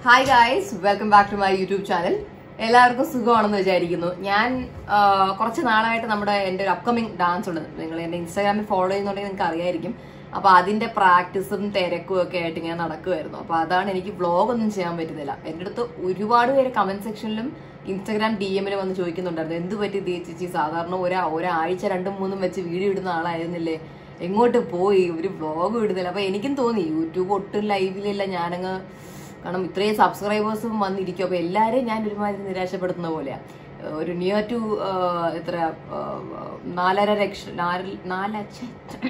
Hi guys welcome back to my YouTube channel എല്ലാവർക്കും സുഖമാണെന്ന് വിചാരിക്കുന്നു ഞാൻ ആ, കുറച്ച് നാളായിട്ട് നമ്മുടെ എൻ്റെ ഒരു അപ്കമിങ് ഡാൻസ് ഉണ്ട് നിങ്ങൾ എൻ്റെ ഇൻസ്റ്റാഗ്രാമിൽ ഫോളോ ചെയ്യുന്നുണ്ടെങ്കിൽ നിങ്ങൾക്ക് അറിയായിരിക്കും അപ്പൊ അതിന്റെ പ്രാക്ടീസും തിരക്കും ഒക്കെ ആയിട്ട് ഞാൻ നടക്കുമായിരുന്നു അപ്പൊ അതാണ് എനിക്ക് വ്ളോഗ് ഒന്നും ചെയ്യാൻ പറ്റുന്നില്ല എൻ്റെ അടുത്ത് ഒരുപാട് പേര് കമന്റ് സെക്ഷനിലും ഇൻസ്റ്റാഗ്രാം ഡി എമ്മിൽ വന്ന് ചോദിക്കുന്നുണ്ടായിരുന്നു എന്ത് പറ്റി ദേ ചേച്ചി സാധാരണ ഒരാ ഒരാഴ്ച രണ്ടും മൂന്നും വെച്ച് വീഡിയോ ഇടുന്ന ആളായിരുന്നില്ലേ എങ്ങോട്ട് പോയി ഒരു വ്ളോഗ് ഇടുന്നില്ല അപ്പൊ എനിക്കും തോന്നി യൂട്യൂബ് ഒട്ടും ലൈവിലില്ല ഞാനങ്ങ് കാരണം ഇത്രയും സബ്സ്ക്രൈബേഴ്സും വന്നിരിക്കും അപ്പൊ എല്ലാരെയും ഞാൻ ഒരുമാതിരി നിരാശപ്പെടുത്തുന്ന പോലെയാ ഏഹ് ഒരു നിയർ ടു എത്ര ഏഹ് നാലര ലക്ഷം നാല് നാല ഛെ,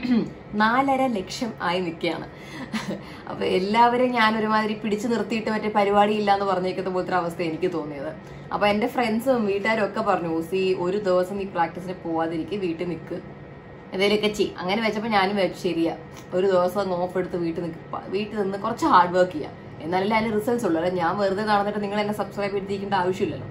നാലര ലക്ഷം ആയി നിൽക്കുകയാണ് അപ്പൊ എല്ലാവരെയും ഞാൻ ഒരുമാതിരി പിടിച്ചു നിർത്തിയിട്ട് മറ്റേ പരിപാടി ഇല്ല എന്ന് പറഞ്ഞേക്കുന്ന പോലത്തെ അവസ്ഥ എനിക്ക് തോന്നിയത് അപ്പൊ എന്റെ ഫ്രണ്ട്സും വീട്ടുകാരും ഒക്കെ പറഞ്ഞു ഊസി ഒരു ദിവസം നീ പ്രാക്ടീസിന് പോവാതിരിക്കും വീട്ടിൽ നിൽക്ക് എന്തെങ്കിലുമൊക്കെ ചെയ്യും അങ്ങനെ വെച്ചപ്പോൾ ഞാനും വെച്ചു ശരിയാ ഒരു ദിവസം അങ്ങ് ഓഫ് എടുത്ത് വീട്ടിൽ നിൽക്കുക വീട്ടിൽ നിന്ന് കുറച്ച് ഹാർഡ് വർക്ക് ചെയ്യാം എന്നാലല്ലേ അതിന് റിസൾട്ട്സ് ഉള്ളൂ അല്ലെ ഞാൻ വെറുതെ നടന്നിട്ട് നിങ്ങൾ എന്നെ സബ്സ്ക്രൈബ് ചെയ്തിരിക്കേണ്ട ആവശ്യമില്ലല്ലോ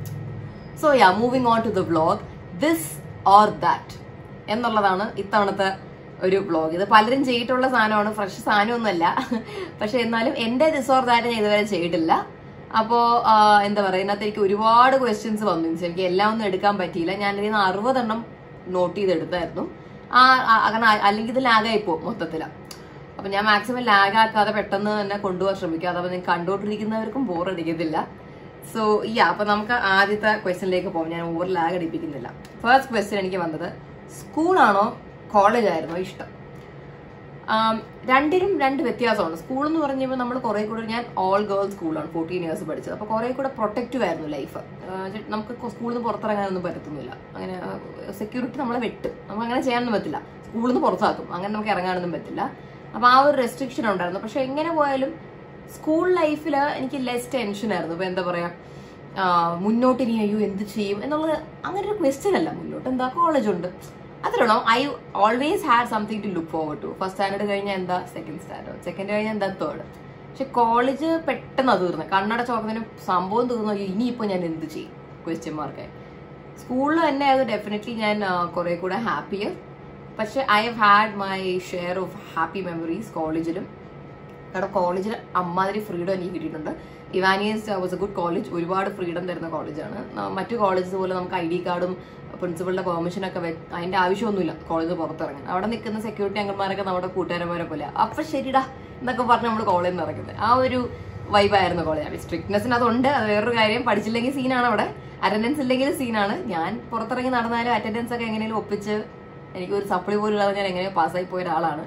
so yeah moving on to the vlog this or that എന്നുള്ളതാണ് ഇത്തവണത്തെ ഒരു വ്ളോഗ് ഇത് പലരും ചെയ്തിട്ടുള്ള സാധനമാണ് ഫ്രഷ് സാധനമൊന്നുമല്ല പക്ഷെ എന്നാലും എന്റെ ദിസ് ഓർ ദാറ്റ് ഞാൻ ഇതുവരെ ചെയ്തിട്ടില്ല അപ്പോ ആ, എന്താ പറയുക ഇതിനകത്ത് എനിക്ക് ഒരുപാട് ക്വസ്റ്റ്യൻസ് വന്നു മീൻസ് എനിക്ക് എല്ലാം ഒന്നും എടുക്കാൻ പറ്റിയില്ല ഞാൻ ഇതിൽ നിന്ന് അറുപതെണ്ണം നോട്ട് ചെയ്തെടുത്തായിരുന്നു ആ ആ- അങ്ങനെ ആ- അല്ലെങ്കിൽ ഇത് ലാഗായി പോകും മൊത്തത്തില് അപ്പൊ ഞാൻ മാക്സിമം ലാഗ് ആക്കാതെ പെട്ടെന്ന് തന്നെ കൊണ്ടുപോകാൻ ശ്രമിക്കുക അഥവാ നിങ്ങൾ കണ്ടുകൊണ്ടിരിക്കുന്നവർക്കും ബോർ അടിക്കത്തില്ല സോ ഈ അപ്പൊ നമുക്ക് ആദ്യത്തെ ക്വസ്റ്റ്യനിലേക്ക് പോകാം ഞാൻ ഓവർ ലാഗ് അടിപ്പിക്കുന്നില്ല ഫസ്റ്റ് ക്വസ്റ്റ്യൻ എനിക്ക് വന്നത് സ്കൂളാണോ കോളേജ് ആയിരുന്നോ ഇഷ്ടം ആം, രണ്ടിനും രണ്ട് വ്യത്യാസമാണ് സ്കൂൾ എന്ന് പറഞ്ഞപ്പോൾ നമ്മൾ കുറെ കൂടെ ഞാൻ ഓൾ ഗേൾസ് സ്കൂളാണ് ഫോർട്ടീൻ ഇയേഴ്സ് പഠിച്ചത് അപ്പോൾ കുറെ കൂടെ പ്രൊട്ടക്റ്റീവ് ആയിരുന്നു ലൈഫ് നമുക്ക് സ്കൂളിൽ നിന്ന് പുറത്തിറങ്ങാനൊന്നും പറ്റത്തൊന്നുമില്ല അങ്ങനെ സെക്യൂരിറ്റി നമ്മളെ വെട്ടും നമുക്ക് അങ്ങനെ ചെയ്യാനൊന്നും പറ്റില്ല സ്കൂളിൽ നിന്ന് പുറത്താക്കും അങ്ങനെ നമുക്ക് ഇറങ്ങാനൊന്നും പറ്റില്ല അപ്പോൾ ആ ഒരു റെസ്ട്രിക്ഷൻ ഉണ്ടായിരുന്നു പക്ഷെ എങ്ങനെ പോയാലും സ്കൂൾ ലൈഫിൽ എനിക്ക് ലെസ് ടെൻഷൻ ആയിരുന്നു ഇപ്പൊ എന്താ പറയാ ആ, മുന്നോട്ട് ഇനി അയ്യോ എന്ത് ചെയ്യും എന്നുള്ളത് അങ്ങനെ ഒരു ക്വസ്റ്റ്യൻ അല്ല മുന്നോട്ട് എന്താ കോളേജ് ഉണ്ട് അത്രയുള്ളൂ I always had something to look forward to first standard കഴിഞ്ഞാൽ എന്താ സെക്കൻഡ് സ്റ്റാൻഡേർഡ് സെക്കൻഡ് കഴിഞ്ഞാൽ എന്താ തേർഡ് പക്ഷെ കോളേജ് പെട്ടെന്ന് തീർന്നു കണ്ണട ചോക്കുന്നതിന് സംഭവം തീർന്നു അയ്യോ ഇനിയിപ്പോ ഞാൻ എന്ത് ചെയ്യും ക്വസ്റ്റ്യൻ മാർക്ക് സ്കൂളിൽ തന്നെ അത് ഡെഫിനറ്റ്ലി ഞാൻ കുറെ കൂടെ ഹാപ്പിയർ പക്ഷെ I have had my share of happy memories കോളേജിലും കാരണം കോളേജിൽ അമ്മാതിരി ഫ്രീഡം എനിക്ക് കിട്ടിയിട്ടുണ്ട് Ivanios was a good college ഒരുപാട് ഫ്രീഡം തരുന്ന കോളേജാണ് ന- മറ്റു കോളേജസ് പോലെ നമുക്ക് ഐ ഡി കാർഡും പ്രിൻസിപ്പളിന്റെ പെർമിഷൻ ഒക്കെ വെ- അതിന്റെ ആവശ്യമൊന്നുമില്ല കോളേജ് പുറത്തിറങ്ങാൻ അവിടെ നിൽക്കുന്ന സെക്യൂരിറ്റി അംഗന്മാരൊക്കെ നമ്മുടെ കൂട്ടുകാരന്മാരെ പോലെ അപ്പൊ ശരിടാ എന്നൊക്കെ പറഞ്ഞ് നമ്മൾ കോളേജിൽ നിന്ന് ഇറങ്ങുന്നത് ആ ഒരു വൈബായിരുന്നു കോളേജ് സ്ട്രിക്ട്നെസ്സിന് അതുണ്ട് അത് വേറൊരു കാര്യം പഠിച്ചില്ലെങ്കിൽ സീനാണ് അവിടെ അറ്റൻഡൻസ് ഇല്ലെങ്കിൽ സീനാണ് ഞാൻ പുറത്തിറങ്ങി നടന്നാലും അറ്റൻഡൻസ് ഒക്കെ എങ്ങനെയും ഒപ്പിച്ച് എനിക്ക് ഒരു സപ്ലി പോലും ഇല്ലാതെ ഞാൻ എങ്ങനെയോ പാസ്സായി പോയ ഒരാളാണ്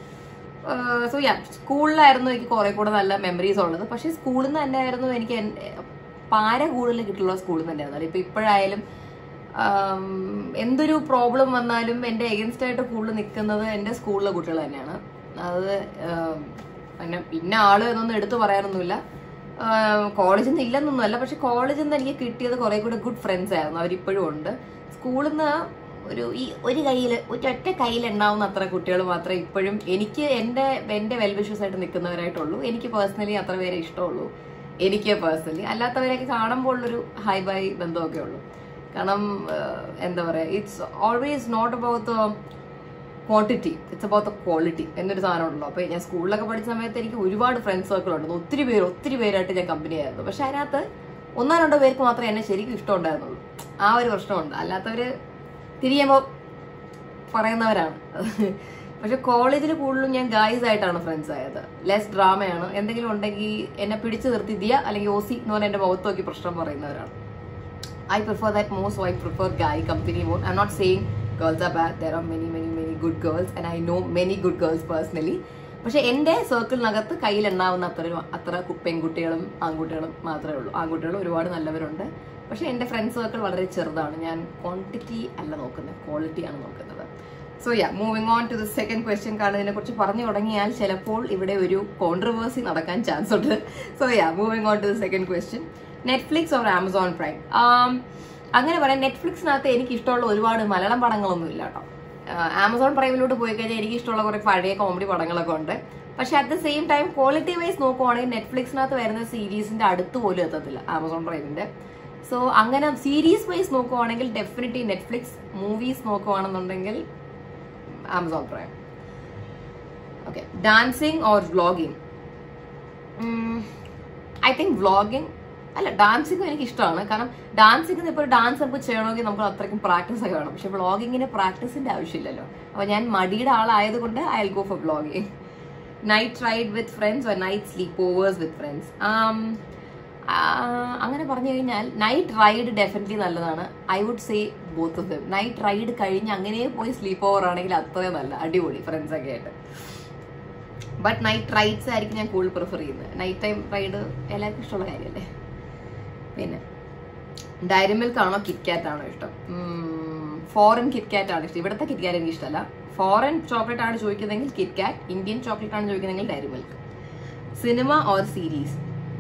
സോ യാ സ്കൂളിലായിരുന്നു എനിക്ക് കുറെ കൂടെ നല്ല മെമ്മറീസ് ഉള്ളത് പക്ഷേ സ്കൂളിൽ നിന്ന് തന്നെ ആയിരുന്നു എനിക്ക് എൻ- പാര കൂടുതൽ കിട്ടുള്ള സ്കൂളിൽ നിന്ന് തന്നെയായിരുന്നു ഇപ്പൊ ഇപ്പോഴായാലും ആം, എന്തൊരു പ്രോബ്ലം വന്നാലും എൻ്റെ എഗൻസ്റ്റ് ആയിട്ട് കൂടുതൽ നിൽക്കുന്നത് എൻ്റെ സ്കൂളിലെ കുട്ടികൾ തന്നെയാണ് അത് ആം, പിന്നെ പിന്നെ ആള് എന്നൊന്നും എടുത്തു പറയാനൊന്നുമില്ല കോളേജിൽ നിന്ന് ഇല്ലെന്നൊന്നുമല്ല പക്ഷെ കോളേജിൽ നിന്ന് എനിക്ക് കിട്ടിയത് കുറെ കൂടെ ഗുഡ് ഫ്രണ്ട്സ് ആയിരുന്നു അവരിപ്പോഴും ഉണ്ട് സ്കൂളിൽ നിന്ന് ഒരു ഈ ഒരു കയ്യിൽ ഒറ്റ കയ്യിൽ ഉണ്ടാവുന്ന അത്ര കുട്ടികൾ മാത്രമേ ഇപ്പോഴും എനിക്ക് എൻ്റെ എൻ്റെ വെൽവിഷസ് ആയിട്ട് നിൽക്കുന്നവരായിട്ടുള്ളൂ എനിക്ക് പേഴ്സണലി അത്ര പേരെ ഇഷ്ടമുള്ളൂ എനിക്ക് പേഴ്സണലി അല്ലാത്തവരെയൊക്കെ കാണുമ്പോൾ ഉള്ളൊരു ഹൈ ബൈ ബന്ധമൊക്കെ ഉള്ളൂ കാരണം ആഹ്, എന്താ പറയുക it's always not about quantity it's about the quality എന്നൊരു സാധനം ഉണ്ടല്ലോ അപ്പോൾ ഞാൻ സ്കൂളിലൊക്കെ പഠിച്ച സമയത്ത് എനിക്ക് ഒരുപാട് ഫ്രണ്ട്സ് സർക്കിൾ ഉണ്ടായിരുന്നു ഒത്തിരി പേര് ഒത്തിരി പേരായിട്ട് ഞാൻ കമ്പനി ആയിരുന്നു പക്ഷെ അതിനകത്ത് ഒന്നോ രണ്ടോ പേർക്ക് മാത്രമേ എന്നെ ശരിക്കും ഇഷ്ടമുണ്ടായിരുന്നുള്ളൂ ആ ഒരു പ്രശ്നമുണ്ട് അല്ലാത്തവര് തിരിയുമ്പോൾ പറയുന്നവരാണ് പക്ഷെ കോളേജിൽ കൂടുതലും ഞാൻ ഗായ്സ് ആയിട്ടാണ് ഫ്രണ്ട്സ് ആയത് ലെസ് ഡ്രാമയാണ് എന്തെങ്കിലും ഉണ്ടെങ്കിൽ എന്നെ പിടിച്ചു നിർത്തി ദിയ അല്ലെങ്കിൽ ഓസി എന്ന് പറഞ്ഞാൽ എന്റെ മുഖത്ത് നോക്കി പ്രശ്നം പറയുന്നവരാണ് I prefer that more, so I prefer guy company more. I'm not saying girls are bad. There are many, many, many good girls, and I know many good girls personally. പക്ഷെ എന്റെ സർക്കിളിനകത്ത് കയ്യിലുണ്ടാവുന്ന അത്ര അത്ര കു- പെൺകുട്ടികളും ആൺകുട്ടികളും മാത്രമേ ഉള്ളൂ ആൺകുട്ടികളും ഒരുപാട് നല്ലവരുണ്ട് പക്ഷെ എന്റെ ഫ്രണ്ട് സർക്കിൾ വളരെ ചെറുതാണ് ഞാൻ ക്വാണ്ടിറ്റി അല്ല നോക്കുന്നത് ക്വാളിറ്റി ആണ് നോക്കുന്നത് so yeah moving on to the second question കാരണം ഇതിനെ കുറിച്ച് പറഞ്ഞു തുടങ്ങിയാൽ ചിലപ്പോൾ ഇവിടെ ഒരു കോൺട്രവേഴ്സി നടക്കാൻ ചാൻസ് ഉണ്ട് so yeah moving on to the second question Netflix or Amazon Prime അങ്ങനെ പറയാം നെറ്റ്ഫ്ലിക്സിനകത്ത് എനിക്ക് ഇഷ്ടമുള്ള ഒരുപാട് മലയാളം പടങ്ങളൊന്നും ഇല്ല കേട്ടോ ആമസോൺ പ്രൈമിലോട്ട് പോയി കഴിഞ്ഞാൽ എനിക്ക് ഇഷ്ടമുള്ള കുറെ പഴയ കോമഡി പടങ്ങളൊക്കെ ഉണ്ട് പക്ഷെ at the same time quality wise നോക്കുവാണെങ്കിൽ നെറ്റ്ഫ്ലിക്സിനകത്ത് വരുന്ന സീരീസിന്റെ അടുത്ത് പോലും എത്തത്തില്ല ആമസോൺ പ്രൈമിന്റെ സോ അങ്ങനെ സീരീസ് വൈസ് നോക്കുവാണെങ്കിൽ ഡെഫിനറ്റ്ലി നെറ്റ്ഫ്ലിക്സ് മൂവീസ് നോക്കുവാണെന്നുണ്ടെങ്കിൽ Amazon Prime okay dancing or vlogging I think vlogging അല്ല ഡാൻസിങ് എനിക്ക് ഇഷ്ടമാണ് കാരണം ഡാൻസിങ് ഇപ്പോൾ ഡാൻസ് നമുക്ക് ചെയ്യണമെങ്കിൽ നമുക്ക് അത്രയ്ക്കും പ്രാക്ടീസ് ഒക്കെ വേണം പക്ഷെ വ്ളോഗിങ്ങിന് പ്രാക്ടീസിന്റെ ആവശ്യമില്ലല്ലോ അപ്പൊ ഞാൻ മടിയുടെ ആളായതുകൊണ്ട് I will go for vlogging night ride with friends or night sleepovers with friends അങ്ങനെ പറഞ്ഞു കഴിഞ്ഞാൽ നൈറ്റ് റൈഡ് ഡെഫിനറ്റ്ലി നല്ലതാണ് I would say both of them night ride കഴിഞ്ഞ് അങ്ങനെ പോയി സ്ലീപ്പ് ഓവർ ആണെങ്കിൽ അത്രയും നല്ല അടിപൊളി ഫ്രണ്ട്സ് ഒക്കെ ആയിട്ട് ബട്ട് നൈറ്റ് റൈഡ്സ് ആയിരിക്കും ഞാൻ കൂടുതൽ പ്രിഫർ ചെയ്യുന്നത് നൈറ്റ് ടൈം റൈഡ് എല്ലാവർക്കും ഇഷ്ടമുള്ള കാര്യമല്ലേ പിന്നെ ഡയറി മിൽക്ക് ആണോ കിറ്റ്കാറ്റ് ആണോ ഇഷ്ടം ഫോറിൻ കിറ്റ്കാറ്റ് ആണ് ഇഷ്ടം ഇവിടുത്തെ കിറ്റ്കാറ്റ് എനിക്ക് ഇഷ്ടമല്ല ഫോറിൻ ചോക്ലേറ്റ് ആണ് ചോദിക്കുന്നതെങ്കിൽ കിറ്റ്കാറ്റ് ഇന്ത്യൻ ചോക്ലേറ്റ് ആണ് ചോദിക്കുന്നതെങ്കിൽ Dairy Milk cinema or series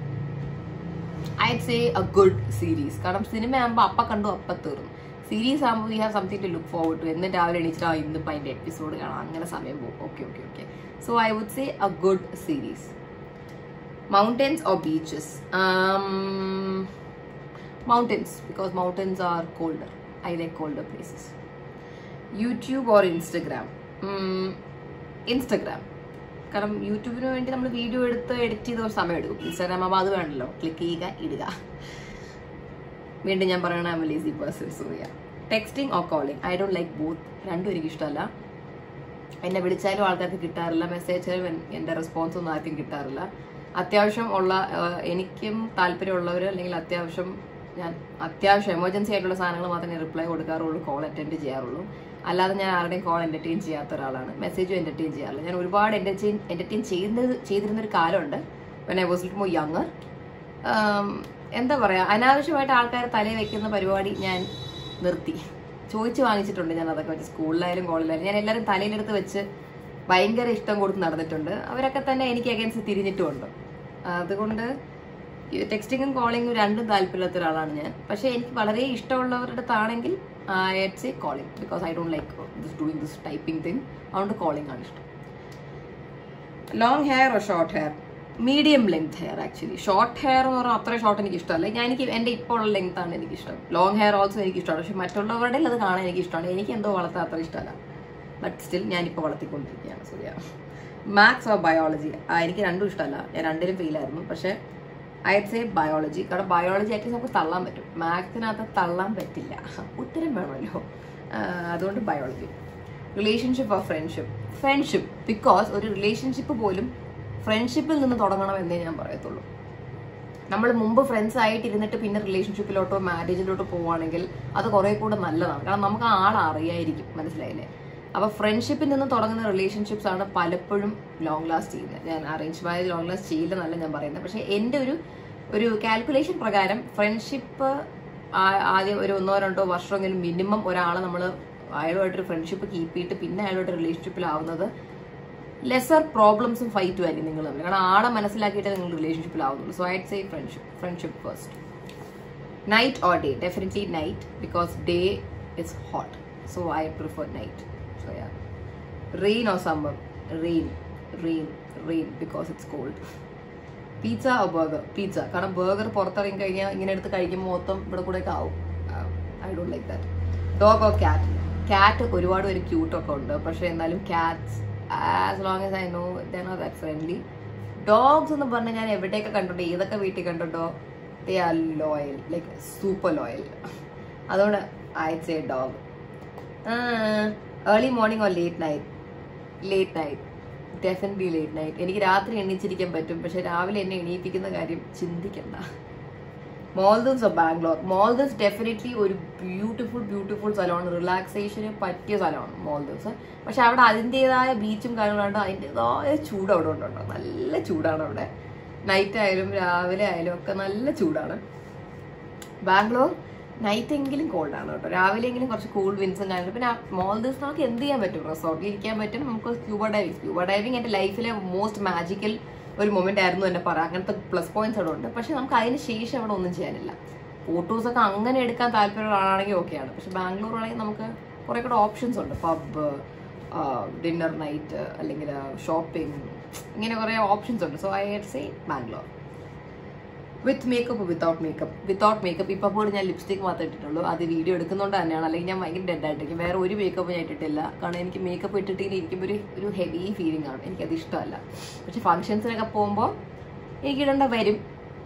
I say a good series കാരണം സിനിമ ആകുമ്പോൾ അപ്പ കണ്ടു അപ്പ തീർന്നു സീരീസ് ആകുമ്പോൾ we have something to look forward to എന്ന് രാവിലെ എണീച്ചിട്ട് ആ ഇന്നിപ്പോൾ അതിൻ്റെ എപ്പിസോഡ് കാണാം അങ്ങനെ സമയം പോകും okay okay okay so I would say a good series mountains or beaches mountains because mountains are colder i like colder places youtube or instagram mm, instagram കാരണം യൂട്യൂബിന് വേണ്ടി നമ്മൾ വീഡിയോ എടുത്ത് എഡിറ്റ് ചെയ്ത ഒരു സമയം എടുക്കും ഇൻസ്റ്റാഗ്രാം ആകുമ്പോൾ അത് വേണ്ടല്ലോ ക്ലിക്ക് ചെയ്യുക ഇടുക വീണ്ടും ഞാൻ പറയണ I lazy person so yeah texting or calling I don't like both രണ്ടും എനിക്ക് ഇഷ്ടമല്ല എന്നെ വിളിച്ചാലും ആൾക്കാർക്ക് കിട്ടാറില്ല മെസ്സേജ് അയച്ചാലും എൻ്റെ റെസ്പോൺസ് ഒന്നും ആർക്കും കിട്ടാറില്ല അത്യാവശ്യം ഉള്ള ആഹ്, എനിക്കും താല്പര്യമുള്ളവർ അല്ലെങ്കിൽ അത്യാവശ്യം ഞാൻ അത്യാവശ്യം എമർജൻസി ആയിട്ടുള്ള സാധനങ്ങൾ മാത്രമേ റിപ്ലൈ കൊടുക്കാറുള്ളൂ കോൾ അറ്റൻഡ് ചെയ്യാറുള്ളൂ അല്ലാതെ ഞാൻ ആരുടെയും കോൾ എന്റർടൈൻ ചെയ്യാത്ത ഒരാളാണ് മെസ്സേജും എന്റർടൈൻ ചെയ്യാറില്ല ഞാൻ ഒരുപാട് എന്റർടൈൻ എന്റർടൈൻ ചെയ്യുന്നത് ചെയ്തിരുന്ന ഒരു കാലമുണ്ട് when I was little more younger എന്താ പറയാ അനാവശ്യമായിട്ട് ആൾക്കാർ തലയിൽ വെക്കുന്ന പരിപാടി ഞാൻ നിർത്തി ചോദിച്ചു വാങ്ങിച്ചിട്ടുണ്ട് ഞാൻ അതൊക്കെ വെച്ച് സ്കൂളിലായാലും കോളേജിലായാലും ഞാൻ എല്ലാവരും തലയിലെടുത്ത് വെച്ച് ഭയങ്കര ഇഷ്ടം കൊടുത്ത് നടന്നിട്ടുണ്ട് അവരൊക്കെ തന്നെ എനിക്ക് അഗൻസ്റ്റ് തിരിഞ്ഞിട്ടുമുണ്ട് അതുകൊണ്ട് ടെക്സ്റ്റിങ്ങും കോളിങ്ങും രണ്ടും താല്പര്യമില്ലാത്ത ഒരാളാണ് ഞാൻ പക്ഷേ എനിക്ക് വളരെ ഇഷ്ടമുള്ളവരുടെ അടുത്താണെങ്കിൽ say calling because I don't like this doing this typing thing അതുകൊണ്ട് കോളിംഗ് ആണ് ഇഷ്ടം long hair or short hair medium length hair actually short hair എന്ന് പറഞ്ഞാൽ അത്ര ഷോർട്ട് എനിക്ക് ഇഷ്ടമല്ല ഞാൻ എനിക്ക് എൻ്റെ ഇപ്പോൾ ഉള്ള ലെങ്ത് ആണ് എനിക്ക് ഇഷ്ടം ലോങ് ഹെയർ ഓൾസോ എനിക്ക് ഇഷ്ടമാണ് പക്ഷെ മറ്റുള്ളവരുടെ അത് കാണാൻ എനിക്ക് ഇഷ്ടമാണ് എനിക്ക് എന്തോ വളർത്താൻ അത്ര ഇഷ്ടമല്ല ബട്ട് സ്റ്റിൽ ഞാനിപ്പോൾ വളർത്തിക്കൊണ്ടിരിക്കുകയാണ് സൂര്യ മാത്സ് ഓർ ബയോളജി എനിക്ക് രണ്ടും ഇഷ്ടമല്ല ഞാൻ രണ്ടിലും ഫെയിലായിരുന്നു പക്ഷേ ഐ സേ ബയോളജി കാരണം ബയോളജി ആയിട്ട് നമുക്ക് തള്ളാൻ പറ്റും മാത്സിനകത്ത് തള്ളാൻ പറ്റില്ല ഉത്തരം വേണമല്ലോ ആ, അതുകൊണ്ട് biology relationship or friendship friendship because ഒരു റിലേഷൻഷിപ്പ് പോലും ഫ്രണ്ട്ഷിപ്പിൽ നിന്ന് തുടങ്ങണം എന്നേ ഞാൻ പറയത്തുള്ളൂ നമ്മൾ മുമ്പ് ഫ്രണ്ട്സ് ആയിട്ട് ഇരുന്നിട്ട് പിന്നെ റിലേഷൻഷിപ്പിലോട്ടോ മാരേജിലോട്ടോ പോവുകയാണെങ്കിൽ അത് കുറെ കൂടെ നല്ലതാണ് കാരണം നമുക്ക് ആ ആൾ അറിയായിരിക്കും മനസ്സിലായില്ലേ അപ്പൊ ഫ്രണ്ട്ഷിപ്പിൽ നിന്ന് തുടങ്ങുന്ന റിലേഷൻഷിപ്സ് ആണ് പലപ്പോഴും ലോങ് ലാസ്റ്റ് ചെയ്യുന്നത് ഞാൻ അറേഞ്ച് മാരേജ് ലോങ് ലാസ്റ്റ് ചെയ്യില്ലെന്നല്ല ഞാൻ പറയുന്നത് പക്ഷെ എൻ്റെ ഒരു ഒരു കാൽക്കുലേഷൻ പ്രകാരം ഫ്രണ്ട്ഷിപ്പ് ആദ്യം ഒരു ഒന്നോ രണ്ടോ വർഷമെങ്കിലും മിനിമം ഒരാളെ നമ്മൾ അയാളുമായിട്ടൊരു ഫ്രണ്ട്ഷിപ്പ് കീപ്പ് ചെയ്തിട്ട് പിന്നെ അയാളുമായിട്ട് റിലേഷൻഷിപ്പിലാവുന്നത് ലെസർ പ്രോബ്ലംസും ഫൈറ്റും ആയിരിക്കും നിങ്ങൾ തമ്മിൽ കാരണം ആളെ മനസ്സിലാക്കിയിട്ട് നിങ്ങൾ റിലേഷൻഷിപ്പിലാവുന്നുള്ളൂ so I'd say friendship friendship first night or day definitely night because day is hot so I prefer night so yeah rain or summer rain rain rain because it's cold pizza or burger pizza കാരണം burger പുറത്തിറങ്ങി കഴിഞ്ഞാൽ ഇങ്ങനെ എടുത്ത് കഴിക്കുമ്പോൾ മൊത്തം ഇവിടെ കൂടെ ഒക്കെ ആവും I don't like that dog or cat cat ഒരുപാട് പേര് ക്യൂട്ടൊക്കെ ഉണ്ട് പക്ഷെ എന്നാലും cats as long as I know the not that friendly dogs എന്ന് പറഞ്ഞാൽ ഞാൻ എവിടെയൊക്കെ കണ്ടിട്ടോ ഏതൊക്കെ വീട്ടിൽ കണ്ടിട്ടോ they are loyal like super loyal അതുകൊണ്ട് I say dog early morning or late night late night definitely late night എനിക്ക് രാത്രി എണീച്ചിരിക്കാൻ പറ്റും പക്ഷെ രാവിലെ എന്നെ എണീപ്പിക്കുന്ന കാര്യം ചിന്തിക്കണ്ട മോൾദീവ്സ് ഓഫ് ബാംഗ്ലൂർ മോൾദീവ്സ് ഡെഫിനറ്റ്ലി ഒരു ബ്യൂട്ടിഫുൾ ബ്യൂട്ടിഫുൾ സ്ഥലമാണ് റിലാക്സേഷന് പറ്റിയ സ്ഥലമാണ് മോൾദീവ്സ് പക്ഷെ അവിടെ അതിൻ്റെതായ ബീച്ചും കാര്യങ്ങളുണ്ട് അതിൻ്റെതായ ചൂട് അവിടെ ഉണ്ട് കേട്ടോ നല്ല ചൂടാണ് അവിടെ നൈറ്റ് ആയാലും രാവിലെ ആയാലും ഒക്കെ നല്ല ചൂടാണ് ബാംഗ്ലൂർ നൈറ്റ് എങ്കിലും കോൾഡാണ് കേട്ടോ രാവിലെ എങ്കിലും കുറച്ച് കൂൾ വിൻസും കാര്യങ്ങളും പിന്നെ മോൾദീവ്സ് നമുക്ക് എന്ത് ചെയ്യാൻ പറ്റും റിസോർട്ടിൽ ഇരിക്കാൻ പറ്റും നമുക്ക് സ്ക്യൂബ ഡൈവിങ് സ്ക്യൂബ ഡൈവിങ് എൻ്റെ ലൈഫിലെ മോസ്റ്റ് മാജിക്കൽ ഒരു മൊമെന്റ് ആയിരുന്നു തന്നെ പറയാം അങ്ങനത്തെ പ്ലസ് പോയിന്റ്സ് അവിടെ ഉണ്ട് പക്ഷെ നമുക്ക് അതിന് ശേഷം അവിടെ ഒന്നും ചെയ്യാനില്ല ഫോട്ടോസ് ഒക്കെ അങ്ങനെ എടുക്കാൻ താല്പര്യമുള്ള ആളാണെങ്കിൽ ഓക്കെയാണ് പക്ഷെ ബാംഗ്ലൂർ ആണെങ്കിൽ നമുക്ക് കുറെ കൂടെ ഓപ്ഷൻസ് ഉണ്ട് പബ് ഡിന്നർ നൈറ്റ് അല്ലെങ്കിൽ ഷോപ്പിംഗ് ഇങ്ങനെ കുറെ ഓപ്ഷൻസ് ഉണ്ട് so I had say Bangalore with makeup without makeup without makeup ഇപ്പൊ പോലും ഞാൻ ലിപ്സ്റ്റിക് മാത്രമേ ഇട്ടിട്ടുള്ളൂ അത് വീഡിയോ എടുക്കുന്നതുകൊണ്ട് തന്നെയാണ് അല്ലെങ്കിൽ ഞാൻ ഭയങ്കര ഡെഡ് ആയിട്ടിരിക്കും വേറെ ഒരു മേക്കപ്പ് ഞാൻ ഇട്ടിട്ടില്ല കാരണം എനിക്ക് മേക്കപ്പ് ഇട്ടിട്ട് ഇങ്ങനെ ഇരിക്കുമ്പോൾ ഒരു ഒരു ഹെവി ഫീലിംഗ് ആണ് എനിക്കത് ഇഷ്ടമല്ല പക്ഷെ ഫംഗ്ഷൻസിനൊക്കെ പോകുമ്പോൾ എനിക്ക് ഇടേണ്ട വരും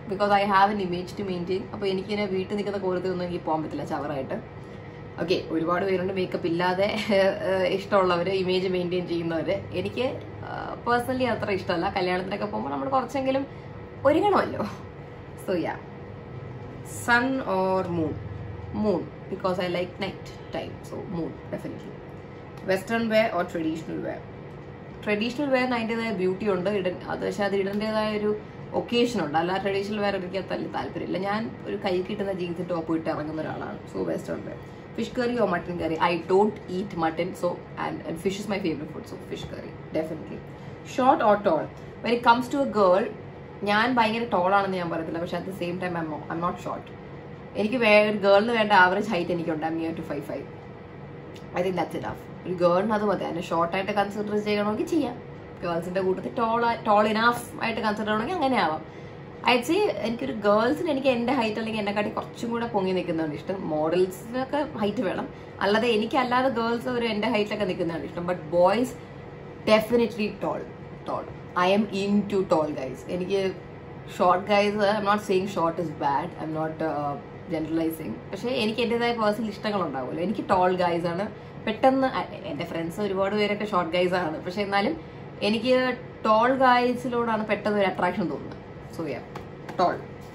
because I have an image to maintain അപ്പോൾ എനിക്കിങ്ങനെ വീട്ടിൽ നിൽക്കുന്ന കോലത്തൊന്നും എനിക്ക് പോകാൻ പറ്റില്ല ചവറായിട്ട് ഓക്കെ ഒരുപാട് പേരുണ്ട് മേക്കപ്പ് ഇല്ലാതെ ഇഷ്ടമുള്ളവർ ഇമേജ് മെയിൻറ്റെയിൻ ചെയ്യുന്നവർ എനിക്ക് പേഴ്സണലി അത്ര ഇഷ്ടമല്ല കല്യാണത്തിനൊക്കെ പോകുമ്പോൾ നമ്മൾ കുറച്ചെങ്കിലും ഒരുങ്ങണമല്ലോ so yeah sun or moon moon because I like night time so moon definitely western wear or traditional wear traditional വെയറിന് അതിൻ്റെതായ ബ്യൂട്ടി ഉണ്ട് ഇട അത് പക്ഷെ അത് ഇടേണ്ടതായ ഒരു ഒക്കേഷൻ ഉണ്ട് അല്ല ട്രഡീഷണൽ വെയർ എനിക്ക് അത്ര താല്പര്യമില്ല ഞാൻ ഒരു കൈ കിട്ടുന്ന ജീൻസ് ടോപ്പ് ഇട്ട് ഇറങ്ങുന്ന ഒരാളാണ് so western wear fish curry or mutton curry I don't eat mutton so and fish is my favourite food so fish curry definitely short or tall when it comes to a girl ഞാൻ ഭയങ്കര ടോളാണെന്ന് ഞാൻ പറയത്തില്ല പക്ഷെ at the same time I I not short എനിക്ക് വേ ഒരു ഗേളിന് വേണ്ട ആവറേജ് ഹൈറ്റ് എനിക്കുണ്ട് I near to five five I think that's enough ഒരു ഗേളിന് അത് മതി അതിനെ ഷോർട്ടായിട്ട് കൺസിഡർ ചെയ്യണമെങ്കിൽ ചെയ്യാം ഗേൾസിന്റെ കൂട്ടത്തിൽ ടോൾ ടോൾ ഇനാഫ് ആയിട്ട് കൺസിഡർ ചെയ്യണമെങ്കിൽ അങ്ങനെ ആവാം ഐഡ് സേ എനിക്കൊരു ഗേൾസിന് എനിക്ക് എൻ്റെ ഹൈറ്റ് അല്ലെങ്കിൽ എന്നെക്കാട്ടി കുറച്ചും കൂടെ പൊങ്ങി നിൽക്കുന്നതാണ് ഇഷ്ടം മോഡൽസിനൊക്കെ ഹൈറ്റ് വേണം അല്ലാതെ എനിക്ക് അല്ലാതെ ഗേൾസ് ഒരു എൻ്റെ ഹൈറ്റിലൊക്കെ നിൽക്കുന്നതാണ് ഇഷ്ടം but boys definitely tall tall I'm into tall guys എനിക്ക് short guys I'm not saying short is bad I'm not generalising പക്ഷേ എനിക്ക് എൻ്റെതായ പേഴ്സണൽ ഇഷ്ടങ്ങളുണ്ടാവുമല്ലോ എനിക്ക് ടോൾ ഗൈസ് ആണ് പെട്ടെന്ന് അ- എൻ്റെ ഫ്രണ്ട്സ് ഒരുപാട് പേരൊക്കെ ഷോർട്ട് ഗൈസ് ആണ് പക്ഷെ എന്നാലും എനിക്ക് ടോൾ ഗൈസിലോടാണ് പെട്ടെന്ന് ഒരു അട്രാക്ഷൻ തോന്നുന്നത് so yeah tall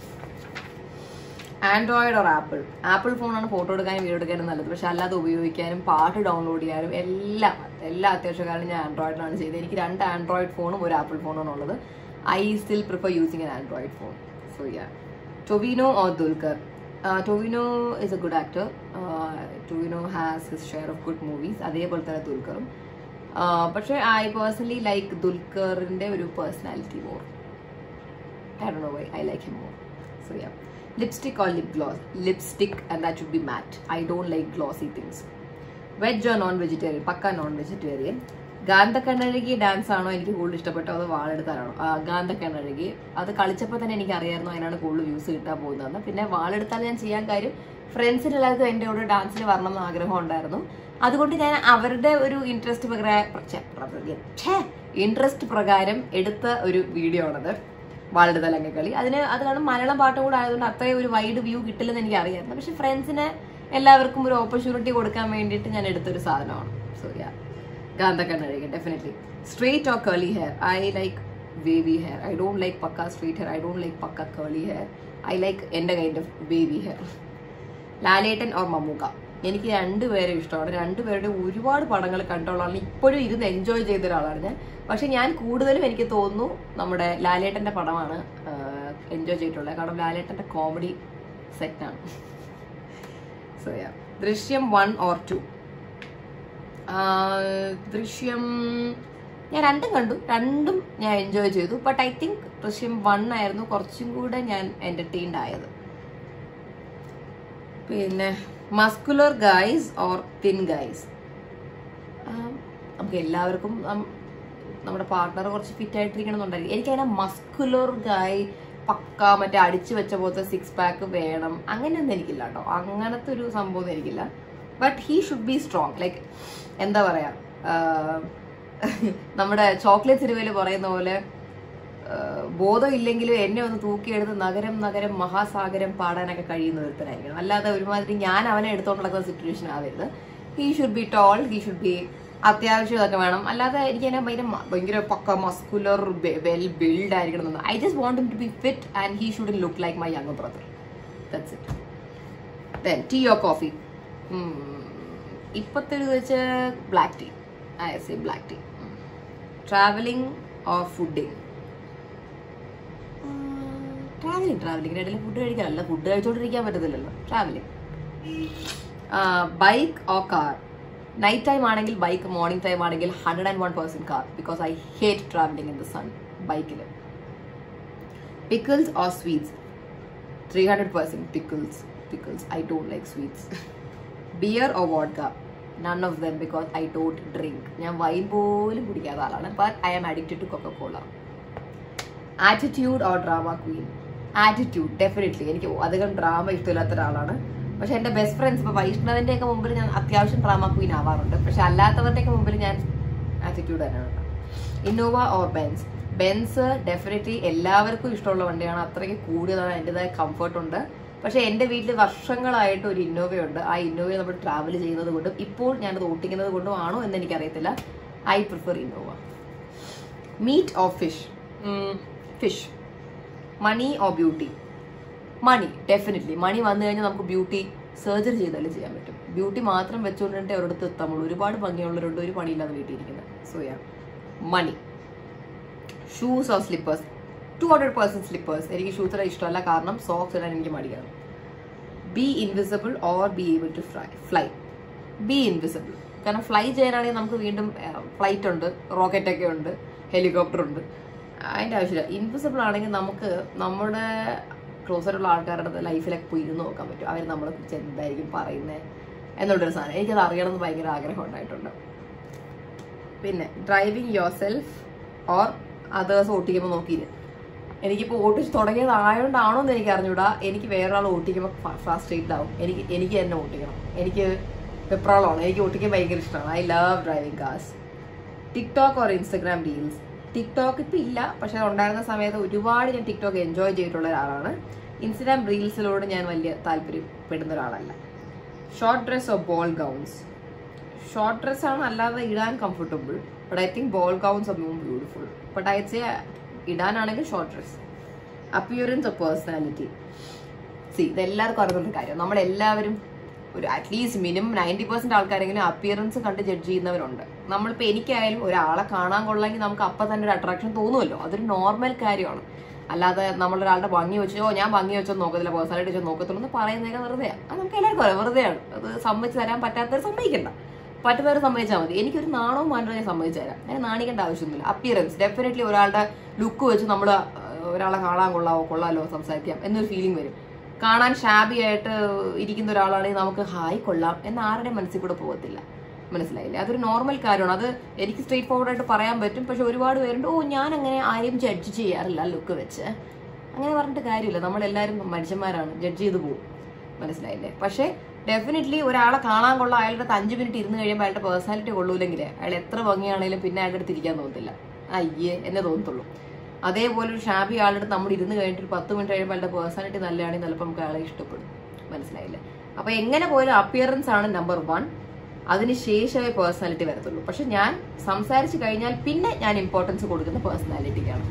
Android or Apple Apple ഫോണാണ് ഫോട്ടോ എടുക്കാനും വീഡിയോ എടുക്കാനും നല്ലത് പക്ഷെ അല്ലാതെ ഉപയോഗിക്കാനും പാട്ട് ഡൗൺലോഡ് ചെയ്യാനും എല്ലാം എല്ലാ അത്യാവശ്യ കാര്യം ഞാൻ ആൻഡ്രോയിഡിലാണ് ചെയ്തത് എനിക്ക് രണ്ട് ആൻഡ്രോയിഡ് ഫോണും ഒരു ആപ്പിൾ ഫോണാണ് ഉള്ളത് I still prefer using an Android phone so yeah Tovino or Dulquer Tovino is a good actor Tovino has his share of good movies അതേപോലെ തന്നെ ദുൽഖറും Uh, പക്ഷേ ഐ പേഴ്സണലി ലൈക്ക് ദുൽഖറിന്റെ ഒരു personality more I don't know why I like him more. So yeah. Lipstick or lip gloss? Lipstick and that should be matte. I don't like glossy things. Veg or non vegetarian pakka non vegetarian ഗാന്ധക്കണ്ണഴകി dance ആണോ എനിക്ക് കൂടുതൽ ഇഷ്ടപ്പെട്ടത് അത് വാളെടുത്താലാണോ ആ, ഗാന്ധക്കണ്ണഴകി അത് കളിച്ചപ്പോൾ തന്നെ എനിക്ക് അറിയായിരുന്നു അതിനാണ് കൂടുതൽ വ്യൂസ് കിട്ടാൻ പോകുന്നതെന്ന് പിന്നെ വാളെടുത്താൽ ഞാൻ ചെയ്യാൻ കാര്യം ഫ്രണ്ട്സിന് എല്ലാവർക്കും എൻ്റെ കൂടെ ഡാൻസിന് വരണം എന്ന് ആഗ്രഹം ഉണ്ടായിരുന്നു അതുകൊണ്ട് ഞാൻ അവരുടെ ഒരു ഇൻട്രസ്റ്റ് പ്രകാരം ഇൻട്രസ്റ്റ് പ്രകാരം എടുത്ത ഒരു വീഡിയോ ആണത് വാളുടെ തലങ്കക്കളി അതിന് അത് കാരണം മലയാളം പാട്ടും കൂടെ ആയതുകൊണ്ട് അത്രയും ഒരു വൈഡ് വ്യൂ കിട്ടില്ലെന്ന് എനിക്ക് അറിയാമായിരുന്നു പക്ഷെ ഫ്രണ്ട്സിന് എല്ലാവർക്കും ഒരു ഓപ്പർച്യൂണിറ്റി കൊടുക്കാൻ വേണ്ടിയിട്ട് ഞാൻ എടുത്തൊരു സാധനമാണ് സോ യാ ഗാന്ധക്കണ്ണഴകൻ definitely straight or curly hair I like wavy hair I don't like pakka straight hair I don't like pakka curly hair I like എൻ്റെ kind of wavy hair Lalettan or Mammookka എനിക്ക് രണ്ടുപേരെ ഇഷ്ടമാണ് രണ്ടുപേരുടെ ഒരുപാട് പടങ്ങൾ കണ്ടുള്ളതാണ് ഇപ്പോഴും ഇരുന്ന് എൻജോയ് ചെയ്ത ഒരാളാണ് ഞാൻ പക്ഷെ ഞാൻ കൂടുതലും എനിക്ക് തോന്നുന്നു നമ്മുടെ ലാലേട്ടന്റെ പടമാണ് എൻജോയ് ചെയ്തിട്ടുള്ളത് കാരണം ലാലേട്ടന്റെ കോമഡി സെറ്റാണ് സോ യാ ദൃശ്യം വൺ ഓർ ടു ദൃശ്യം ഞാൻ രണ്ടും കണ്ടു രണ്ടും ഞാൻ എൻജോയ് ചെയ്തു but I think Drishyam one ആയിരുന്നു കുറച്ചും കൂടെ ഞാൻ എന്റർടൈൻഡ് ആയത് പിന്നെ muscular guys or thin guys നമുക്ക് എല്ലാവർക്കും നം- നമ്മുടെ പാർട്ട്ണർ കുറച്ച് ഫിറ്റ് ആയിട്ടിരിക്കണം എന്നുണ്ടായിരിക്കും എനിക്ക് അതിനെ മസ്കുലർ ഗായ് പക്ക മറ്റേ അടിച്ചു വെച്ച പോലത്തെ സിക്സ് പാക്ക് വേണം അങ്ങനെയൊന്നും എനിക്കില്ല കേട്ടോ അങ്ങനത്തെ ഒരു സംഭവം എനിക്കില്ല but he should be strong like എന്താ പറയാ ആഹ് നമ്മുടെ ചോക്ലേറ്റ് സിനിമയിൽ പറയുന്ന പോലെ ആഹ് ബോധം ഇല്ലെങ്കിലും എന്നെ ഒന്ന് തൂക്കിയെടുത്ത് നഗരം നഗരം മഹാസാഗരം പാടാനൊക്കെ കഴിയുന്ന ഒരുത്തനായിരിക്കണം അല്ലാതെ ഒരുമാതിരി ഞാൻ അവനെ എടുത്തോണ്ട് നടക്കുന്ന സിറ്റുവേഷൻ ആവരുത് he should be tall he should be അത്യാവശ്യം ഇതൊക്കെ വേണം അല്ലാതെ എനിക്ക് എന്നെ ഭയങ്കര മ- ഭയങ്കര പക്ക മസ്കുലർ വെൽ ബിൽഡ് ആയിരിക്കണം എന്ന് I just want to be fit and he should look like my young brother that's it then tea or coffee ഇപ്പോഴത്തെ ഒരു വെച്ച് black tea I see black tea travelling or fooding travelling ട്രാവലിംഗിന് ഇടയിൽ food കഴിക്കാനല്ല food കഴിച്ചോണ്ടിരിക്കാൻ പറ്റത്തില്ലല്ലോ travelling bike or car night time ആണെങ്കിൽ bike morning time ആണെങ്കിൽ hundred and one percent car because I hate travelling in the sun ബൈക്കിൽ pickles or sweets three hundred percent pickles pickles I don't like sweets beer or vodka none of them because I don't drink ഞാൻ wine പോലും കുടിക്കാത്ത ആളാണ് but I am addicted to Coca Cola attitude or drama queen attitude definitely എനിക്ക് അധികം drama ഇഷ്ടമില്ലാത്ത ഒരാളാണ് പക്ഷെ എൻ്റെ ബെസ്റ്റ് ഫ്രണ്ട്സ് ഇപ്പോൾ വൈഷ്ണവിൻ്റെ ഒക്കെ മുമ്പിൽ ഞാൻ അത്യാവശ്യം ഡ്രാമ ക്വീൻ ആവാറുണ്ട് പക്ഷെ അല്ലാത്തവരുടെയൊക്കെ മുമ്പിൽ ഞാൻ ആറ്റിറ്റ്യൂഡ് തന്നെയാണ് Innova or Benz Benz definitely എല്ലാവർക്കും ഇഷ്ടമുള്ള വണ്ടിയാണ് അത്രയ്ക്ക് കൂടിയതാണ് അതിൻ്റെതായ കംഫർട്ട് ഉണ്ട് പക്ഷെ എൻ്റെ വീട്ടിൽ വർഷങ്ങളായിട്ട് ഒരു ഇന്നോവയുണ്ട് ആ ഇന്നോവ നമ്മൾ ട്രാവൽ ചെയ്യുന്നത് കൊണ്ടും ഇപ്പോൾ ഞാനത് ഓട്ടിക്കുന്നത് കൊണ്ടും ആണോ എന്ന് എനിക്കറിയത്തില്ല I prefer Innova meat or fish fish money or beauty money definitely money വന്നു കഴിഞ്ഞാൽ നമുക്ക് ബ്യൂട്ടി സർജറി ചെയ്താലും ചെയ്യാൻ പറ്റും ബ്യൂട്ടി മാത്രം വെച്ചുകൊണ്ടിട്ട് ഒരിടത്ത് എത്താമുള്ളൂ ഒരുപാട് ഭംഗിയുള്ളവരുണ്ട് ഒരു പണിയില്ലാതെ വീട്ടിൽ ഇരിക്കുന്നത് so yeah money shoes or slippers two hundred percent slippers എനിക്ക് ഷൂസ് ഇടാൻ ഇഷ്ടമല്ല കാരണം സോക്സ് ഇടാൻ എനിക്ക് മടിയാണ് be invisible or be able to fly fly be invisible കാരണം ഫ്ലൈ ചെയ്യാനാണെങ്കിൽ നമുക്ക് വീണ്ടും ഫ്ലൈറ്റ് ഉണ്ട് റോക്കറ്റ് ഒക്കെ ഉണ്ട് ഹെലികോപ്റ്റർ ഉണ്ട് അതിൻ്റെ ആവശ്യമില്ല ഇൻവിസിബിൾ ആണെങ്കിൽ നമുക്ക് നമ്മുടെ ക്ലോസറുള്ള ആൾക്കാരുടെ ലൈഫിലൊക്കെ പോയി ഇരുന്ന് നോക്കാൻ പറ്റും അവർ നമ്മളെ കുറിച്ച് എന്തായിരിക്കും പറയുന്നത് എന്നുള്ളൊരു സാധനം എനിക്കത് അറിയണമെന്ന് ഭയങ്കര ആഗ്രഹം ഉണ്ടായിട്ടുണ്ട് പിന്നെ driving yourself or others ഓട്ടിക്കുമ്പോൾ നോക്കിയില്ല എനിക്കിപ്പോൾ ഓട്ടിച്ച് തുടങ്ങിയതായോണ്ടാണോ എന്ന് എനിക്ക് അറിഞ്ഞൂടാ എനിക്ക് വേറൊരാൾ ഓട്ടിക്കുമ്പോൾ ഫ്രസ്ട്രേറ്റഡ് ആവും എനിക്ക് എനിക്ക് തന്നെ ഓട്ടിക്കണം എനിക്ക് വെപ്രാളമാണ് എനിക്ക് ഓട്ടിക്കാൻ ഭയങ്കര ഇഷ്ടമാണ് I love driving cars TikTok or Instagram reels TikTok ഇപ്പം ഇല്ല പക്ഷെ ഉണ്ടായിരുന്ന സമയത്ത് ഒരുപാട് ഞാൻ ടിക്ടോക്ക് എൻജോയ് ചെയ്തിട്ടുള്ള ഒരാളാണ് ഇൻസ്റ്റഗ്രാം റീൽസിലോട് ഞാൻ വലിയ താല്പര്യപ്പെടുന്ന ഒരാളല്ല short dress or ball gowns short dress ആണ് അല്ലാതെ ഇടാൻ comfortable but I think ball gowns are more beautiful but I say ഇടാനാണെങ്കിൽ short dress appearance of personality see ഇതെല്ലാവർക്കും അറിയുന്ന കാര്യം നമ്മളെല്ലാവരും ഒരു അറ്റ്ലീസ്റ്റ് മിനിമം നയൻറ്റി പെർസെന്റ് ആൾക്കാരെങ്കിലും അപ്പിയറൻസ് കണ്ട് ജഡ്ജ് ചെയ്യുന്നവരുണ്ട് നമ്മളിപ്പോൾ എനിക്കായാലും ഒരാളെ കാണാൻ കൊള്ളെങ്കിൽ നമുക്ക് അപ്പം തന്നെ ഒരു അട്രാക്ഷൻ തോന്നുമല്ലോ അതൊരു നോർമൽ കാര്യമാണ് അല്ലാതെ നമ്മളൊരാളുടെ ഭംഗി വെച്ച് ഓ ഞാൻ ഭംഗി വെച്ചോ നോക്കത്തില്ല പേഴ്സണാലിറ്റി വെച്ചോ നോക്കത്തുള്ളൂ എന്ന് പറയുന്നതൊക്കെ വെറുതെയാണ് അത് നമുക്ക് എല്ലാവർക്കും അറിയാം വെറുതെയാണ് അത് സമ്മതിച്ച് തരാൻ പറ്റാത്തവർ സമ്മതിക്കണ്ട പറ്റുന്നവർ സമ്മതിച്ചാൽ മതി എനിക്കൊരു നാണവും മാനവും ഞാൻ സമ്മതിച്ചു തരാം ഞാൻ നാണിക്കേണ്ട ആവശ്യമൊന്നുമില്ല അപ്പിയറൻസ് ഡെഫിനറ്റ്ലി ഒരാളുടെ ലുക്ക് വെച്ച് നമ്മൾ ഒരാളെ കാണാൻ കൊള്ളാവോ കൊള്ളാലോ സംസാരിക്കാം എന്നൊരു ഫീലിംഗ് വരും കാണാൻ ഷാബി ആയിട്ട് ഇരിക്കുന്ന ഒരാളാണെങ്കിൽ നമുക്ക് ഹായ് കൊള്ളാം എന്ന് ആരുടെ മനസ്സിൽ കൂടെ പോകത്തില്ല മനസ്സിലായില്ലേ അതൊരു നോർമൽ കാര്യമാണ് അത് എനിക്ക് സ്ട്രേറ്റ് ഫോർവേഡ് ആയിട്ട് പറയാൻ പറ്റും പക്ഷെ ഒരുപാട് പേരുണ്ട് ഓ ഞാൻ അങ്ങനെ ആരെയും ജഡ്ജ് ചെയ്യാറില്ല ലുക്ക് വെച്ച് അങ്ങനെ പറഞ്ഞിട്ട് കാര്യമില്ല നമ്മളെല്ലാവരും മനുഷ്യന്മാരാണ് ജഡ്ജ് ചെയ്ത് പോകും മനസ്സിലായില്ലേ പക്ഷേ ഡെഫിനറ്റ്ലി ഒരാളെ കാണാൻ കൊള്ളാം അയാളുടെ അടുത്ത് അഞ്ച് മിനിറ്റ് ഇരുന്ന് കഴിയുമ്പോൾ അയാളുടെ പേഴ്സണാലിറ്റി കൊള്ളൂലെങ്കിൽ അയാൾ എത്ര ഭംഗിയാണെങ്കിലും പിന്നെ അയാളുടെ അടുത്ത് ഇരിക്കാൻ തോന്നത്തില്ല അയ്യേ എന്നേ തോന്നത്തുള്ളൂ അതേപോലെ ഒരു ഷാബി ആളുടെ അടുത്ത് നമ്മൾ ഇരുന്ന് കഴിഞ്ഞിട്ട് ഒരു പത്ത് മിനിറ്റ് കഴിയുമ്പോൾ അയാളുടെ പേഴ്സണാലിറ്റി നല്ലതാണെങ്കിൽ ചിലപ്പോൾ നമുക്ക് അയാളെ ഇഷ്ടപ്പെടും മനസ്സിലായില്ലേ അപ്പൊ എങ്ങനെ പോയാലും അപ്പിയറൻസ് ആണ് നമ്പർ വൺ അതിന് ശേഷമേ പേഴ്സണാലിറ്റി വരത്തുള്ളൂ പക്ഷെ ഞാൻ സംസാരിച്ച് കഴിഞ്ഞാൽ പിന്നെ ഞാൻ ഇമ്പോർട്ടൻസ് കൊടുക്കുന്ന പേഴ്സണാലിറ്റിക്കാണ്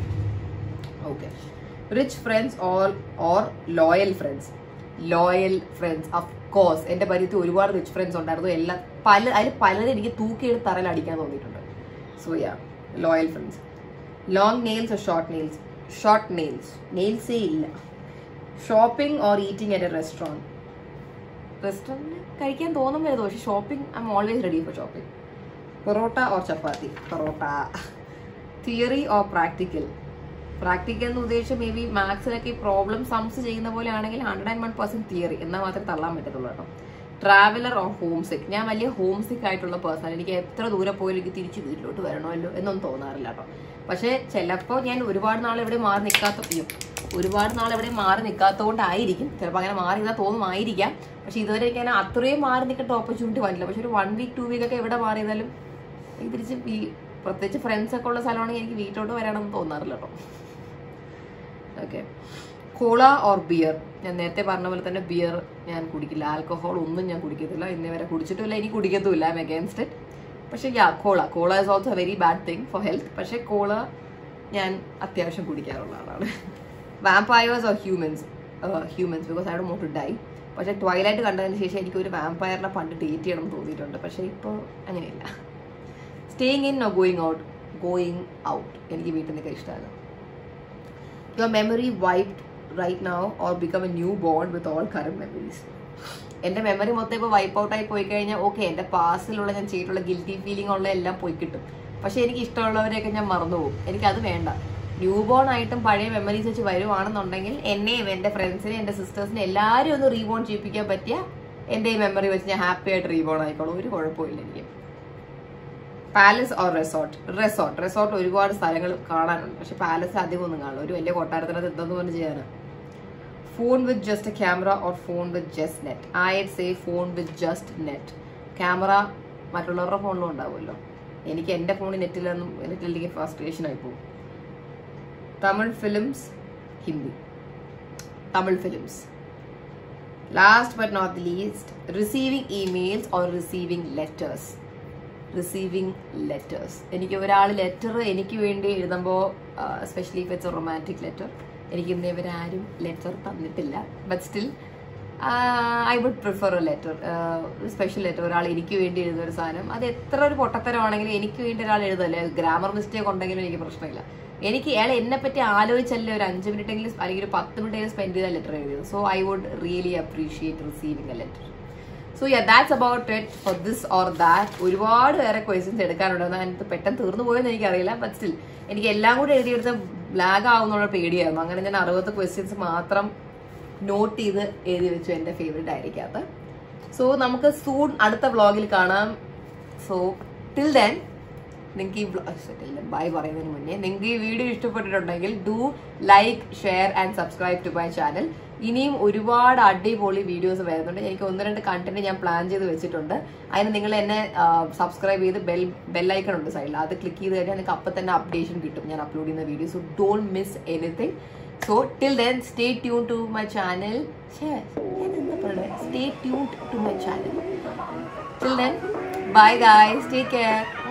okay rich friends or or loyal friends loyal friends of course എന്റെ പരിധി ഒരുപാട് റിച്ച് ഫ്രണ്ട്സ് ഉണ്ടായിരുന്നു എല്ലാം പല അതിൽ പലരും എനിക്ക് തൂക്കിയെടുത്ത് തറയിൽ അടിക്കാൻ തോന്നിയിട്ടുണ്ട് so yeah loyal friends long nails or short nails short nails നെയിൽസേ ഇല്ല shopping or eating at a restaurant restaurant കഴിക്കാൻ തോന്നുമ്പോൾ പക്ഷേ shopping I'm always ready for shopping porotta or chapati porotta theory or practical practical എന്ന് ഉദ്ദേശിച്ച് മേ ബി മാത്സിലൊക്കെ ഈ problem സംസ് ചെയ്യുന്ന പോലെ ആണെങ്കിൽ hundred and one percent theory എന്നാൽ മാത്രമേ തള്ളാൻ പറ്റത്തുള്ളൂ കേട്ടോ ട്രാവലർ ഓർ ഹോം സിക്ക് ഞാൻ വലിയ ഹോം സിക്ക് ആയിട്ടുള്ള പേഴ്സൺ എനിക്ക് എത്ര ദൂരെ പോയാലും എനിക്ക് തിരിച്ച് വീട്ടിലോട്ട് വരണമല്ലോ എന്നൊന്നും തോന്നാറില്ല കേട്ടോ പക്ഷേ ചിലപ്പോൾ ഞാൻ ഒരുപാട് നാൾ എവിടെ മാറി നിൽക്കാത്ത അയ്യോ ഒരുപാട് നാൾ എവിടെ മാറി നിൽക്കാത്തതുകൊണ്ടായിരിക്കും ചിലപ്പോൾ അങ്ങനെ മാറി നിന്നാൽ തോന്നുമായിരിക്കാം പക്ഷെ ഇതുവരെ എനിക്ക് അങ്ങനെ അത്രയും മാറി നിൽക്കേണ്ട ഓപ്പർച്യൂണിറ്റി വന്നില്ല പക്ഷെ ഒരു വൺ വീക്ക് ടു വീക്ക് ഒക്കെ എവിടെ മാറിയതാലും എനിക്ക് തിരിച്ച് ഈ പ്രത്യേകിച്ച് ഫ്രണ്ട്സ് ഒക്കെ ഉള്ള സ്ഥലമാണെങ്കിൽ എനിക്ക് വീട്ടിലോട്ട് വരാനൊന്നും തോന്നാറില്ല കേട്ടോ ഓക്കെ കോള ഓർ ബിയർ ഞാൻ നേരത്തെ പറഞ്ഞ പോലെ തന്നെ ബിയർ ഞാൻ കുടിക്കില്ല ആൽക്കഹോൾ ഒന്നും ഞാൻ കുടിക്കത്തില്ല ഇന്നേ വരെ കുടിച്ചിട്ടില്ല ഇനി കുടിക്കത്തുമില്ല ഐ എം അഗേൻസ്റ്റ് ഇറ്റ് പക്ഷേ yeah cola cola is also a very bad thing for health പക്ഷേ കോള ഞാൻ അത്യാവശ്യം കുടിക്കാറുള്ള ആളാണ് vampires or humans humans because I do not to die പക്ഷേ ട്വൈലൈറ്റ് കണ്ടതിന് ശേഷം എനിക്ക് ഒരു വാമ്പയറിനെ പണ്ട് ഡേറ്റ് ചെയ്യണം എന്ന് തോന്നിയിട്ടുണ്ട് പക്ഷേ ഇപ്പോൾ അങ്ങനെയില്ല staying in or going out going out എനിക്ക് വീട്ടിൽ നിൽക്കാൻ ഇഷ്ടമാണ് your memory wiped right now or become a new bond with all current memories എൻ്റെ മെമ്മറി മൊത്തം ഇപ്പോൾ വൈപ്പ് ഔട്ട് ആയി പോയി കഴിഞ്ഞാൽ ഓക്കെ എൻ്റെ പാസ്റ്റിലുള്ള ഞാൻ ചെയ്തിട്ടുള്ള ഗിൽറ്റി ഫീലിംഗ് ഉള്ള എല്ലാം പോയി കിട്ടും പക്ഷേ എനിക്ക് ഇഷ്ടമുള്ളവരെയൊക്കെ ഞാൻ മറന്നുപോകും എനിക്കത് വേണ്ട ന്യൂ ബോൺ ആയിട്ടും പഴയ മെമ്മറീസ് വെച്ച് വരുവാണെന്നുണ്ടെങ്കിൽ എന്നെയും എൻ്റെ ഫ്രണ്ട്സിനെ എൻ്റെ സിസ്റ്റേഴ്സിനെ എല്ലാവരും ഒന്ന് റീബോൺ ചെയ്യിപ്പിക്കാൻ പറ്റിയ എൻ്റെ ഈ മെമ്മറി വെച്ച് ഞാൻ ഹാപ്പി ആയിട്ട് റീബോൺ ആയിക്കോളും ഒരു കുഴപ്പമില്ല എനിക്ക് പാലസ് ഓർ റെസോർട്ട് റെസോർട്ട് റെസോർട്ട് ഒരുപാട് സ്ഥലങ്ങൾ കാണാനുണ്ട് പക്ഷെ പാലസ് അധികം ഒന്നും കാണില്ല ഒരു വലിയ കൊട്ടാരത്തിനകത്ത് എന്തെന്ന് പറഞ്ഞ് ചെയ്യാനാണ് phone with just a camera or phone with just net I say phone with just net camera മറ്റുള്ളവരുടെ ഫോണിലും ഉണ്ടാവുമല്ലോ എനിക്ക് എൻ്റെ ഫോണിൽ നെറ്റിലൊന്നും നെറ്റില്ലെങ്കിൽ ഫ്രസ്ട്രേഷൻ ആയി പോകും Tamil films Hindi Tamil films last but not least receiving emails or receiving letters receiving letters എനിക്ക് ഒരാൾ ലെറ്റർ എനിക്ക് വേണ്ടി എഴുതുമ്പോൾ especially if it's a romantic letter എനിക്ക് ഇന്ന് ഇവരാരും ലെറ്റർ തന്നിട്ടില്ല but still I would prefer a letter special letter ഒരാൾ എനിക്ക് വേണ്ടി എഴുതുന്ന ഒരു സാധനം അത് എത്ര ഒരു പൊട്ടത്തരമാണെങ്കിലും എനിക്ക് വേണ്ടി ഒരാൾ എഴുതല്ലേ ഗ്രാമർ മിസ്റ്റേക്ക് ഉണ്ടെങ്കിലും എനിക്ക് പ്രശ്നമില്ല എനിക്ക് അയാൾ എന്നെ പറ്റി ആലോചിച്ചല്ലേ ഒരു അഞ്ച് മിനിറ്റ് എങ്കിലും അല്ലെങ്കിൽ ഒരു പത്ത് മിനിറ്റ് എങ്കിലും സ്പെൻഡ് ചെയ്ത ലെറ്റർ എഴുതിയത് so I would really appreciate receiving a letter so yeah that's about it for this or that ഒരുപാട് വേറെ ക്വസ്റ്റ്യൻസ് എടുക്കാനുണ്ടെന്ന് അതിനകത്ത് പെട്ടെന്ന് തീർന്നു പോയെന്ന് എനിക്കറിയില്ല ബട്ട് സ്റ്റിൽ എനിക്ക് എല്ലാം കൂടി എഴുതിയെടുത്ത ബ്ലാഗ് ആവുന്നുള്ള പേടിയായിരുന്നു അങ്ങനെ ഞാൻ അറുപത് ക്വസ്റ്റ്യൻസ് മാത്രം നോട്ട് ചെയ്ത് എഴുതി വെച്ചു എൻ്റെ ഫേവറേറ്റ് ആയിരിക്കാത്ത സോ നമുക്ക് സൂൺ അടുത്ത വ്ളോഗിൽ കാണാം സോ ടിൽ ദെൻ നിങ്ങൾക്ക് ഈ ബൈ പറയുന്നതിന് മുന്നേ നിങ്ങൾക്ക് ഈ വീഡിയോ ഇഷ്ടപ്പെട്ടിട്ടുണ്ടെങ്കിൽ do like share and subscribe to my channel ഇനിയും ഒരുപാട് അടിപൊളി വീഡിയോസ് വരുന്നുണ്ട് എനിക്ക് ഒന്ന് രണ്ട് കണ്ടന്റ് ഞാൻ പ്ലാൻ ചെയ്ത് വെച്ചിട്ടുണ്ട് അതിന് നിങ്ങൾ എന്നെ സബ്സ്ക്രൈബ് ചെയ്ത് ബെൽ ബെല്ലൈക്കൺ ഉണ്ട് സൈഡിൽ അത് ക്ലിക്ക് ചെയ്ത് കഴിഞ്ഞാൽ നിങ്ങൾക്ക് അപ്പം തന്നെ അപ്ഡേഷൻ കിട്ടും ഞാൻ അപ്ലോഡ് ചെയ്യുന്ന video so don't miss anything so till then stay tune to my channel stay tune to my channel till then bye guys take care